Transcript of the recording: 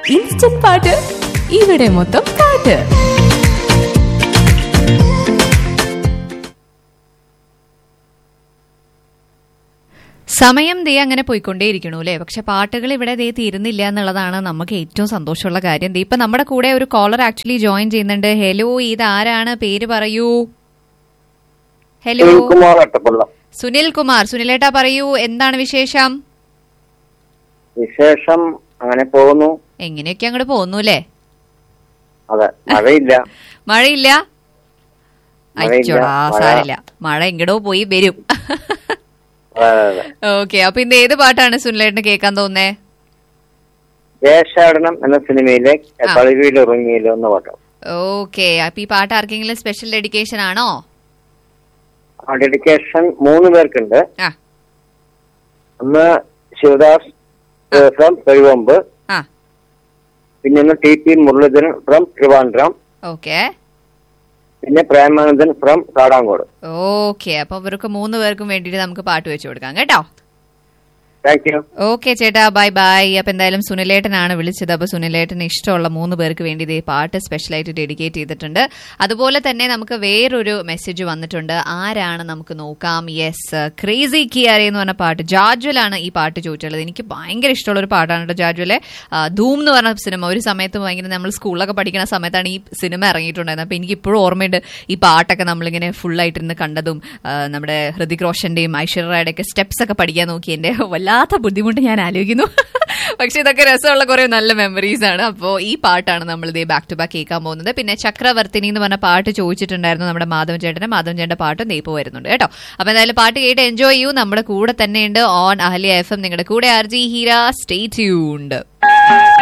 Instant പാട്ട് ഇവിടെ മൊത്തം പാട്ട് സമയം ദേ അങ്ങനെ പോയിക്കൊണ്ടേയിരിക്കണു അല്ലേ പക്ഷെ പാട്ടുകൾ ഇവിടെ ദേ തീരുന്നില്ല എന്നുള്ളതാണ് നമുക്ക് ഏറ്റവും സന്തോഷമുള്ള കാര്യം ദേ ഇപ്പൊ നമ്മുടെ കൂടെ ഒരു കോളർ ആക്ച്വലി ജോയിൻ ചെയ്യുന്നുണ്ട് ഹലോ ഇത് ആരാണ് പേര് പറയൂ ഹലോ സുനിൽകുമാർ അട്ടപ്പള്ള സുനിൽ കുമാർ സുനിലേട്ടാ പറയൂ എന്താണ് വിശേഷം വിശേഷം അങ്ങനെ പോകുന്നു എങ്ങനെയൊക്കെ അങ്ങോട്ട് പോകുന്നു അല്ലേ അതെ മഴയില്ല മഴയില്ല മഴയില്ല, അയച്ചോടാ മഴ. സാരില്ല മഴ എങ്ങടോ പോയി വരും അതെ അതെ അതെ ഓക്കെ അപ്പൊ ഇന്ന് ഏത് പാട്ടാണ് സുനിലേട്ടന് കേൾക്കാൻ തോന്നേ ദേശാടനം എന്ന സിനിമയിലെ ആ. കളിവിയിൽ ഇറങ്ങിയില്ലോ എന്ന പാട്ട് ഓക്കെ അപ്പൊ ഈ പാട്ട് ആർക്കെങ്കിലും സ്പെഷ്യൽ ഡെഡിക്കേഷൻ ആണോ ആ ഡെഡിക്കേഷൻ മൂന്ന് പേർക്കുണ്ട് ആ ഒന്ന് ശിവദാസ് ഫ്രം കഴിവമ്പ് ആ പിന്നെ ഒന്ന് T P Muraleedharan from Trivandrum okay പിന്നെ പ്രേമാനന്ദൻ ഫ്രം കാടാങ്കോട് ഓക്കെ അപ്പൊ ഇവർക്ക് മൂന്ന് പേർക്കും വേണ്ടിയിട്ട് നമുക്ക് പാട്ട് വെച്ചു കൊടുക്കാം കേട്ടോ താങ്ക് യു ഓക്കെ ചേട്ടാ ബൈ ബൈ അപ്പൊ എന്തായാലും സുനിലേട്ടനാണ് വിളിച്ചത് അപ്പൊ സുനിലേട്ടന് ഇഷ്ടമുള്ള മൂന്ന് പേർക്ക് വേണ്ടി ഇതേ പാട്ട് സ്പെഷ്യലായിട്ട് ഡെഡിക്കേറ്റ് ചെയ്തിട്ടുണ്ട് അതുപോലെ തന്നെ നമുക്ക് വേറൊരു മെസ്സേജ് വന്നിട്ടുണ്ട് ആരാണ് നമുക്ക് നോക്കാം യെസ് ക്രേസി കിയാരെ എന്ന് പറഞ്ഞ പാട്ട് ജാജ്വലാണ് ഈ പാട്ട് ചോദിച്ചുള്ളത് എനിക്ക് ഭയങ്കര ഇഷ്ടമുള്ള ഒരു പാട്ടാണ് കേട്ടോ ജാജ്വലെ ആ, ധൂം എന്ന് പറഞ്ഞ സിനിമ ഒരു സമയത്ത് ഭയങ്കര നമ്മൾ സ്കൂളിലൊക്കെ പഠിക്കുന്ന സമയത്താണ് ഈ സിനിമ ഇറങ്ങിയിട്ടുണ്ടായിരുന്നത് അപ്പൊ എനിക്ക് ഇപ്പോഴും ഓർമ്മയുണ്ട് ഈ പാട്ടൊക്കെ നമ്മളിങ്ങനെ ഫുൾ ആയിട്ടിരുന്ന് കണ്ടതും ആ, നമ്മുടെ ഹൃതിക് റോഷന്റെയും ഐശ്വര്യയുടെ ഒക്കെ സ്റ്റെപ്സ് ഒക്കെ പഠിക്കാൻ നോക്കി എന്റെ വല്ലാത്ത ബുദ്ധിമുട്ട് ഞാൻ ആലോചിക്കുന്നു പക്ഷെ ഇതൊക്കെ രസമുള്ള കുറെ നല്ല മെമ്മറീസ് ആണ് അപ്പോൾ ഈ പാട്ടാണ് നമ്മൾ ഇതേ ബാക്ക് ടു ബാക്ക് കേൾക്കാൻ പോകുന്നത് പിന്നെ ചക്രവർത്തിനി എന്ന് പറഞ്ഞ പാട്ട് ചോദിച്ചിട്ടുണ്ടായിരുന്നു നമ്മുടെ മാധവൻ ചേട്ടന് മാധവൻ ചേട്ടന്റെ പാട്ടും ദേ ഇപ്പോൾ വരുന്നുണ്ട് കേട്ടോ അപ്പൊ എന്തായാലും പാട്ട് കേട്ട് എൻജോയ് ചെയ്യൂ നമ്മുടെ കൂടെ തന്നെയുണ്ട് ഓൺ അഹല്യ എഫ് എം നിങ്ങളുടെ കൂടെ R J Heera stay tuned